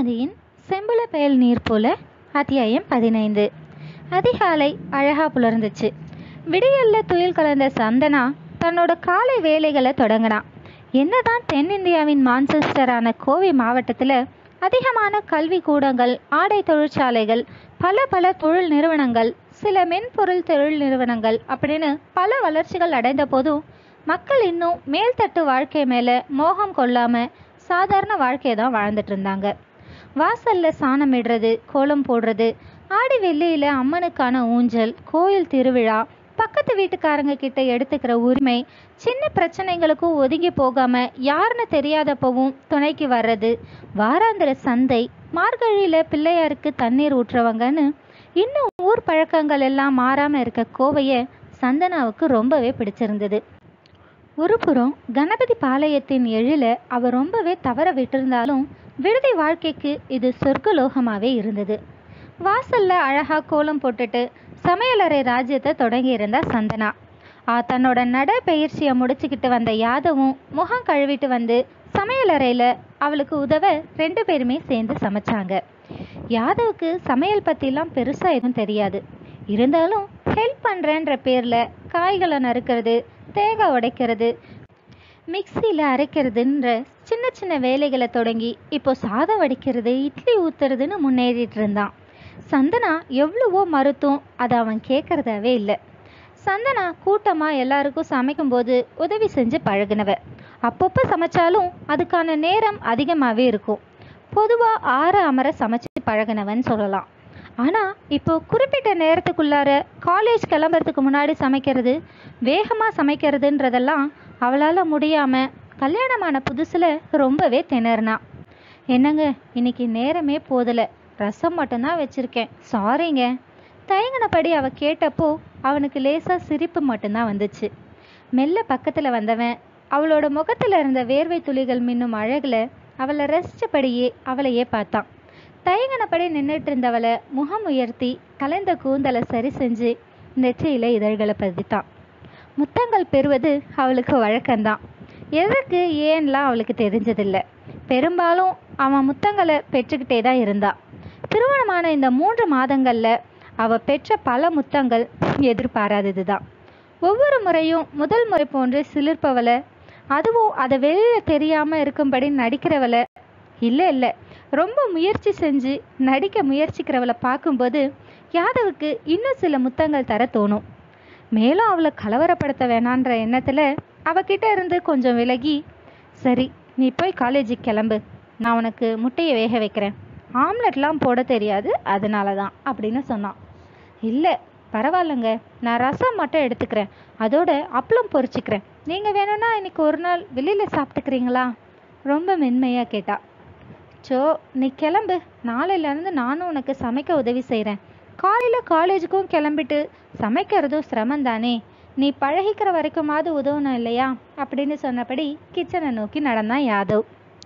இந்துமதியின் செம்புல பெயல் நீர் போல அத்தியாயம் பதினைந்து அதிகாலை அழகா புலர்ந்துச்சு விடியல்ல துயில் கலந்த சந்தனா தன்னோட காலை வேலைகளை தொடங்கினா என்னதான் தென்னிந்தியாவின் மான்செஸ்டரான கோவை மாவட்டத்தில் அதிகமான கல்வி கூடங்கள் ஆடை தொழிற்சாலைகள் பல பல தொழில் நிறுவனங்கள் சில மென்பொருள் தொழில் நிறுவனங்கள் அப்படின்னு பல வளர்ச்சிகள் அடைந்த போதும் மக்கள் இன்னும் மேல்தட்டு வாழ்க்கை மேலே மோகம் கொள்ளாம சாதாரண வாழ்க்கையை தான் வாழ்ந்துட்டு இருந்தாங்க வாசல்ல சாணம் இடுறது கோலம் போடுறது ஆடி வெள்ளியில அம்மனுக்கான ஊஞ்சல் கோயில் திருவிழா பக்கத்து வீட்டுக்காரங்க கிட்ட எடுத்துக்கிற உரிமை சின்ன பிரச்சனைகளுக்கும் ஒதுங்கி போகாம யாருன்னு தெரியாதப்பவும் துணைக்கு வர்றது வாராந்திர சந்தை மார்கழியில பிள்ளையாருக்கு தண்ணீர் ஊற்றுறவங்கன்னு இன்னும் ஊர் பழக்கங்கள் எல்லாம் மாறாம இருக்க கோவைய சந்தனாவுக்கு ரொம்பவே பிடிச்சிருந்தது ஒரு புறம் கணபதி பாளையத்தின் எழில அவ ரொம்பவே தவற விட்டிருந்தாலும் விடுதி வாழ்க்கைக்கு இது சொர்க்கலோகமாவே இருந்தது வாசல்ல அழகா கோலம் போட்டுட்டு சமையலறை ராஜ்யத்தை தொடங்கி இருந்தா சந்தனா ஆ தன்னோட நடைப்பயிற்சியை முடிச்சுக்கிட்டு வந்த யாதவும் முகம் கழுவிட்டு வந்து சமையலறையில அவளுக்கு உதவ ரெண்டு பேருமே சேர்ந்து சமைச்சாங்க யாதவுக்கு சமையல் பற்றிலாம் பெருசாக எதுவும் தெரியாது இருந்தாலும் ஹெல்ப் பண்ணுறேன்ற பேரில் காய்களை நறுக்கிறது தேங்காய் உடைக்கிறது மிக்சியில் அரைக்கிறதுன்ற சின்ன சின்ன வேலைகளை தொடங்கி இப்போ சாதம் வடிக்கிறது இட்லி ஊத்துறதுன்னு முன்னேறிட்டு இருந்தான் சந்தனா எவ்வளவோ மறுத்தும் அதை அவன் கேட்கறதாவே இல்லை சந்தனா கூட்டமாக எல்லாருக்கும் சமைக்கும்போது உதவி செஞ்சு பழகுனவ அப்பப்போ சமைச்சாலும் அதுக்கான நேரம் அதிகமாகவே இருக்கும் பொதுவாக ஆற அமர சமைச்சு பழகினவன் சொல்லலாம் ஆனால் இப்போ குறிப்பிட்ட நேரத்துக்குள்ளார காலேஜ் கிளம்புறதுக்கு முன்னாடி சமைக்கிறது வேகமாக சமைக்கிறதுன்றதெல்லாம் அவளால் முடியாமல் கல்யாணமான புதுசில் ரொம்பவே திணறினா என்னங்க இன்னைக்கு நேரமே போதலை ரசம் மட்டும்தான் வச்சுருக்கேன் சாரிங்க தயங்கினபடி அவ கேட்டப்போ அவனுக்கு லேசாக சிரிப்பு மட்டும்தான் வந்துச்சு மெல்ல பக்கத்தில் வந்தவன் அவளோட முகத்தில் இருந்த வேர்வை துளிகள் மின்னும் அழகில் அவளை ரசித்தபடியே அவளையே பார்த்தான் தயங்கினபடி நின்றுட்டு இருந்தவளை முகம் உயர்த்தி கலைந்த கூந்தலை சரி செஞ்சு நெற்றியில இதழ்களை பதித்தான் முத்தங்கள் பெறுவது அவளுக்கு வழக்கம்தான் எதற்கு ஏன்லாம் அவளுக்கு தெரிஞ்சதில்லை பெரும்பாலும் அவன் முத்தங்களை பெற்றுக்கிட்டே தான் இருந்தா திருமணமான இந்த மூன்று மாதங்கள்ல அவ பெற்ற பல முத்தங்கள் எதிர்பாராதது தான் ஒவ்வொரு முறையும் முதல் முறை போன்று சிலிர்ப்பவளை அதுவும் அதை வெளியில தெரியாம இருக்கும்படி நடிக்கிறவளை இல்லை இல்லை ரொம்ப முயற்சி செஞ்சு நடிக்க முயற்சிக்கிறவளை பார்க்கும்போது யாதவுக்கு இன்னும் சில முத்தங்கள் தர தோணும் மேலும் அவளை கலவரப்படுத்த வேணான்ற எண்ணத்தில் அவகிட்ட இருந்து கொஞ்சம் விலகி சரி நீ போய் காலேஜுக்கு கிளம்பு நான் உனக்கு முட்டையை வேக வைக்கிறேன் ஆம்லெட்லாம் போட தெரியாது அதனால தான் அப்படின்னு சொன்னான் இல்லை பரவாயில்லைங்க நான் ரசம் மட்டும் எடுத்துக்கிறேன் அதோட அப்பளம் பொரிச்சுக்கிறேன் நீங்கள் வேணும்னா இன்னைக்கு ஒரு நாள் வெளியில் சாப்பிட்டுக்கிறீங்களா ரொம்ப மென்மையாக கேட்டா சோ நீ கிளம்பு நாளையிலேருந்து நானும் உனக்கு சமைக்க உதவி செய்கிறேன் காலையில் காலேஜுக்கும் கிளம்பிட்டு சமைக்கிறதும் சிரமம் தானே நீ பழகிக்கிற வரைக்குமாவது உதவணும் இல்லையா அப்படின்னு சொன்னபடி கிச்சனை நோக்கி நடந்தான் யாதவ்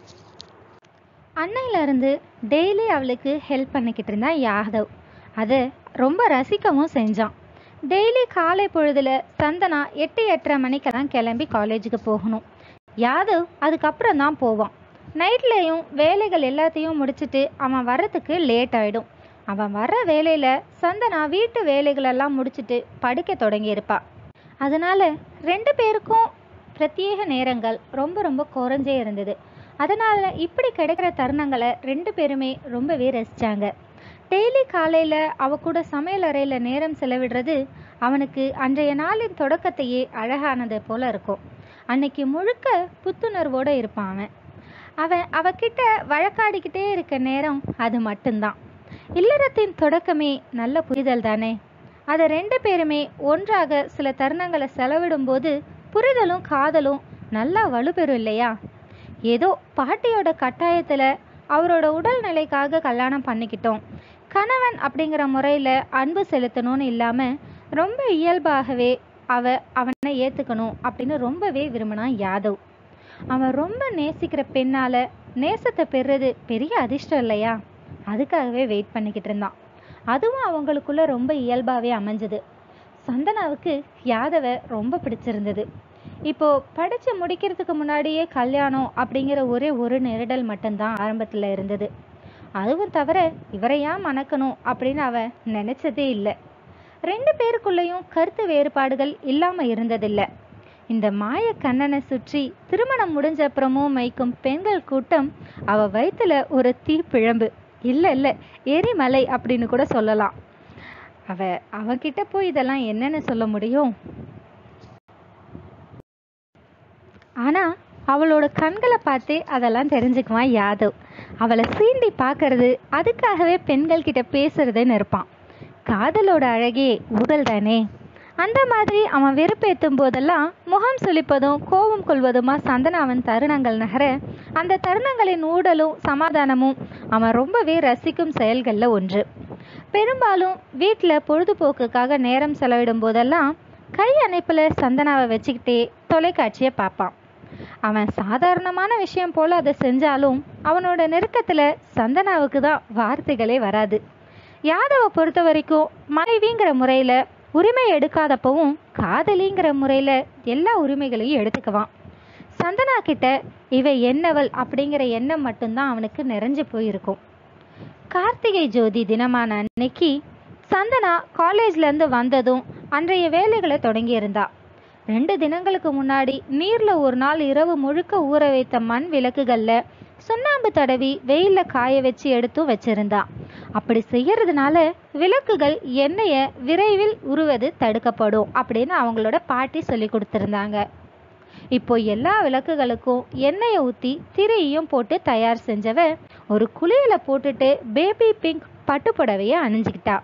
அன்னையிலேருந்து டெய்லி அவளுக்கு ஹெல்ப் பண்ணிக்கிட்டு இருந்தான் யாதவ் அதை ரொம்ப ரசிக்கவும் செஞ்சான் டெய்லி காலை பொழுதுல சந்தனா எட்டு எட்டரை மணிக்கெல்லாம் கிளம்பி காலேஜுக்கு போகணும் யாதவ் அதுக்கப்புறம் தான் போவான் நைட்லேயும் வேலைகள் எல்லாத்தையும் முடிச்சுட்டு அவன் வர்றதுக்கு லேட் ஆகிடும் அவன் வர்ற வேலையில் சந்தனா வீட்டு வேலைகளெல்லாம் முடிச்சுட்டு படிக்க தொடங்கியிருப்பா அதனால ரெண்டு பேருக்கும் பிரத்யேக நேரங்கள் ரொம்ப ரொம்ப குறைஞ்சே இருந்தது அதனால இப்படி கிடைக்கிற தருணங்களை ரெண்டு பேருமே ரொம்பவே ரசிச்சாங்க டெய்லி காலையில் அவ கூட சமையல் அறையில் நேரம் செலவிடுறது அவனுக்கு அன்றைய நாளின் தொடக்கத்தையே அழகானது போல இருக்கும் அன்னைக்கு முழுக்க புத்துணர்வோடு இருப்பான் அவன் அவன் அவகிட்ட வழக்காடிக்கிட்டே இருக்க நேரம் அது மட்டும்தான் இல்லறத்தின் தொடக்கமே நல்ல புரிதல் தானே அதை ரெண்டு பேருமே ஒன்றாக சில தருணங்களை செலவிடும்போது புரிதலும் காதலும் நல்லா வலுப்பெறும் இல்லையா ஏதோ பாட்டியோட கட்டாயத்தில் அவரோட உடல்நிலைக்காக கல்யாணம் பண்ணிக்கிட்டோம் கணவன் அப்படிங்கிற முறையில் அன்பு செலுத்தணும்னு இல்லாமல் ரொம்ப இயல்பாகவே அவ அவனை ஏற்றுக்கணும் அப்படின்னு ரொம்பவே விரும்பினான் யாதவ் அவன் ரொம்ப நேசிக்கிற பெண்ணால் நேசத்தை பெறுறது பெரிய அதிர்ஷ்டம் இல்லையா அதுக்காகவே வெயிட் பண்ணிக்கிட்டு இருந்தான் அதுவும் அவங்களுக்குள்ள ரொம்ப இயல்பாகவே அமைஞ்சது சந்தனாவுக்கு யாதவை ரொம்ப பிடிச்சிருந்தது இப்போ படிச்சு முடிக்கிறதுக்கு முன்னாடியே கல்யாணம் அப்படிங்கிற ஒரே ஒரு நெருடல் மட்டும்தான் ஆரம்பத்தில் இருந்தது அதுவும் தவிர இவரையா மணக்கணும் அப்படின்னு அவ நினைச்சதே இல்லை ரெண்டு பேருக்குள்ளேயும் கருத்து வேறுபாடுகள் இல்லாமல் இருந்ததில்லை இந்த மாய கண்ணனை சுற்றி திருமணம் முடிஞ்ச அப்புறமும் மைக்கும் பெண்கள் கூட்டம் அவ வயிற்றுல ஒரு தீப்பிழம்பு இல்லை இல்லை எரிமலை அப்படின்னு கூட சொல்லலாம் அவ அவகிட்ட போய் இதெல்லாம் என்னன்னு சொல்ல முடியும் ஆனா அவளோட கண்களை பார்த்தே அதெல்லாம் தெரிஞ்சுக்குவான் யாதவ் அவளை சீண்டி பார்க்கறது அதுக்காகவே பெண்கள் கிட்ட பேசுறதுன்னு இருப்பான் காதலோட அழகே ஊடல் தானே அந்த மாதிரி அவன் வெறுப்பேற்றும் போதெல்லாம் முகம் சுளிப்பதும் கோபம் கொள்வதுமா சந்தனாவன் தருணங்கள் நகர அந்த தருணங்களின் ஊடலும் சமாதானமும் அவன் ரொம்பவே ரசிக்கும் செயல்களில் ஒன்று பெரும்பாலும் வீட்டில் பொழுதுபோக்குக்காக நேரம் செலவிடும் போதெல்லாம் கை அணைப்பில் சந்தனாவை வச்சுக்கிட்டே தொலைக்காட்சியை பார்ப்பான் அவன் சாதாரணமான விஷயம் போல அதை செஞ்சாலும் அவனோட நெருக்கத்தில் சந்தனாவுக்கு தான் வார்த்தைகளே வராது யாதவை பொறுத்த வரைக்கும் மனைவிங்கிற முறையில் உரிமை எடுக்காதப்பவும் காதலிங்கிற முறையில் எல்லா உரிமைகளையும் எடுத்துக்குவான் சந்தனா கிட்ட இவ என்னவள் அப்படிங்கிற எண்ணம் மட்டும்தான் அவனுக்கு நிறைஞ்சு போயிருக்கும் கார்த்திகை ஜோதி தினமான அன்னைக்கு சந்தனா காலேஜ்லேருந்து வந்ததும் அன்றைய வேலைகளை தொடங்கியிருந்தா ரெண்டு தினங்களுக்கு முன்னாடி நீரில் ஒரு நாள் இரவு முழுக்க ஊற வைத்த மண் விளக்குகளில் சுண்ணாம்பு தடவி வெயிலில் காய வச்சு எடுத்தும் வச்சிருந்தா அப்படி செய்யறதுனால விளக்குகள் எண்ணெயை விரைவில் உருவது தடுக்கப்படும் அப்படின்னு அவங்களோட பாட்டி சொல்லி கொடுத்துருந்தாங்க இப்போ எல்லா விளக்குகளுக்கும் எண்ணெயை ஊற்றி திரையையும் போட்டு தயார் செஞ்சவ ஒரு குளியல போட்டுட்டு பேபி பிங்க் பட்டுப்புடவையை அணிஞ்சுக்கிட்டா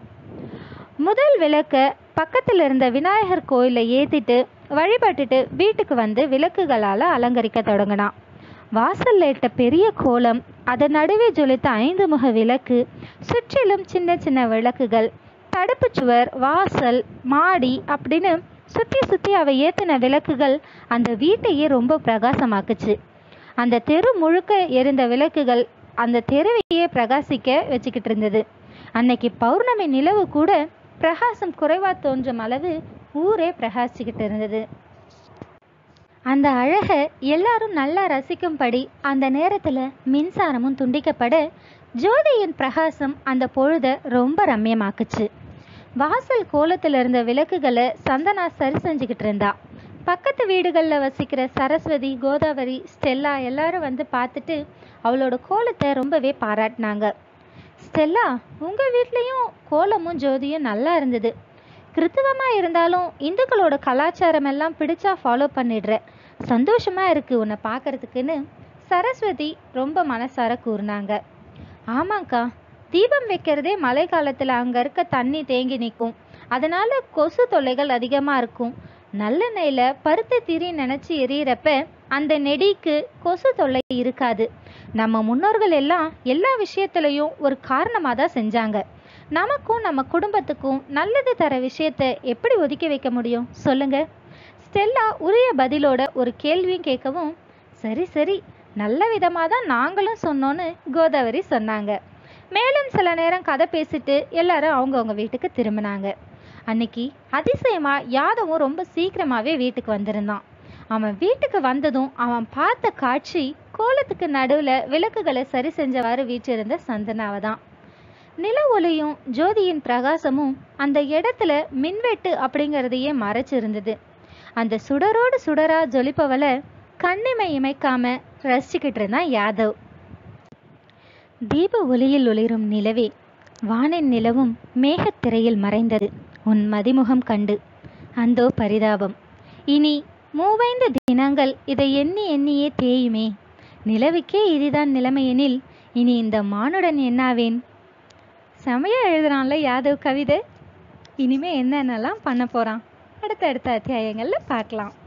முதல் விளக்க பக்கத்தில் இருந்த விநாயகர் கோயிலை ஏற்றிட்டு வழிபட்டுட்டு வீட்டுக்கு வந்து விளக்குகளால் அலங்கரிக்க தொடங்கினான் வாசல்ல இட்ட பெரிய கோலம் அதன் நடுவே ஜொலித்த ஐந்து முக விளக்கு சுற்றிலும் சின்ன சின்ன விளக்குகள் தடுப்பு சுவர் வாசல் மாடி அப்படின்னு சுற்றி சுற்றி அவ ஏத்தின விளக்குகள் அந்த வீட்டையே ரொம்ப பிரகாசமாக்குச்சு அந்த தெரு முழுக்க எரிந்த விளக்குகள் அந்த தெருவையே பிரகாசிக்க வச்சுக்கிட்டு இருந்தது அன்னைக்கு பௌர்ணமி நிலவு கூட பிரகாசம் குறைவா தோன்றும் அளவு ஊரே பிரகாசிக்கிட்டு இருந்தது அந்த அழகை எல்லாரும் நல்லா ரசிக்கும்படி அந்த நேரத்தில் மின்சாரமும் துண்டிக்கப்பட ஜோதியின் பிரகாசம் அந்த பொழுதை ரொம்ப ரம்யமாக்குச்சு வாசல் கோலத்தில் இருந்த விளக்குகளை சந்தனா சரி செஞ்சுக்கிட்டு இருந்தா பக்கத்து வீடுகளில் வசிக்கிற சரஸ்வதி கோதாவரி ஸ்டெல்லா எல்லாரும் வந்து பார்த்துட்டு அவளோட கோலத்தை ரொம்பவே பாராட்டினாங்க ஸ்டெல்லா உங்கள் வீட்லேயும் கோலமும் ஜோதியும் நல்லா இருந்தது கிறித்துவமாக இருந்தாலும் இந்துக்களோட கலாச்சாரம் எல்லாம் பிடிச்சா ஃபாலோ பண்ணிடுற சந்தோஷமா இருக்கு உன்னை பார்க்கறதுக்குன்னு சரஸ்வதி ரொம்ப மனசார கூறினாங்க ஆமாங்க்கா தீபம் வைக்கிறதே மழை காலத்தில் அங்கே இருக்க தண்ணி தேங்கி நிற்கும் அதனால கொசு தொல்லைகள் அதிகமாக இருக்கும் நல்லெண்ணெயில் பருத்தி திரி நினச்சி எரியறப்ப அந்த நெடிக்கு கொசு தொல்லை இருக்காது நம்ம முன்னோர்கள் எல்லாம் எல்லா விஷயத்துலையும் ஒரு காரணமாக தான் செஞ்சாங்க நமக்கும் நம்ம குடும்பத்துக்கும் நல்லது தர விஷயத்தை எப்படி ஒதுக்கி வைக்க முடியும் சொல்லுங்க ஸ்டெல்லா உரிய பதிலோட ஒரு கேள்வியும் கேட்கவும் சரி சரி நல்ல விதமாக தான் நாங்களும் சொன்னோன்னு கோதாவரி சொன்னாங்க மேலும் சில நேரம் கதை பேசிட்டு எல்லாரும் அவங்கவுங்க வீட்டுக்கு திரும்பினாங்க அன்னைக்கு அதிசயமா யாதவும் ரொம்ப சீக்கிரமாவே வீட்டுக்கு வந்திருந்தான் அவன் வீட்டுக்கு வந்ததும் அவன் பார்த்த காட்சி கோலத்துக்கு நடுவில் விளக்குகளை சரி செஞ்சவாறு வீற்றிருந்த சந்தனாவை தான் நில ஒளியும் ஜோதியின் பிரகாசமும் அந்த இடத்துல மின்வெட்டு அப்படிங்கிறதையே மறைச்சிருந்தது அந்த சுடரோடு சுடரா ஜொலிப்பவளை கண்ணிமை இமைக்காம ரசிச்சுக்கிட்டு இருந்தான் யாதவ் தீப ஒளியில் ஒளிரும் நிலவே வானின் நிலவும் மேகத்திரையில் மறைந்தது உன் மதிமுகம் கண்டு அந்தோ பரிதாபம் இனி மூவைந்து தினங்கள் இதை எண்ணி எண்ணியே தேயுமே நிலவுக்கே இதுதான் நிலைமையெனில் இனி இந்த மானுடன் என்னாவேன் செமையா எழுதுறான்ல யாதவ் கவிதை இனிமே என்னென்னலாம் பண்ண போறான் அடுத்த அடுத்த அத்தியாயங்களில் பார்க்கலாம்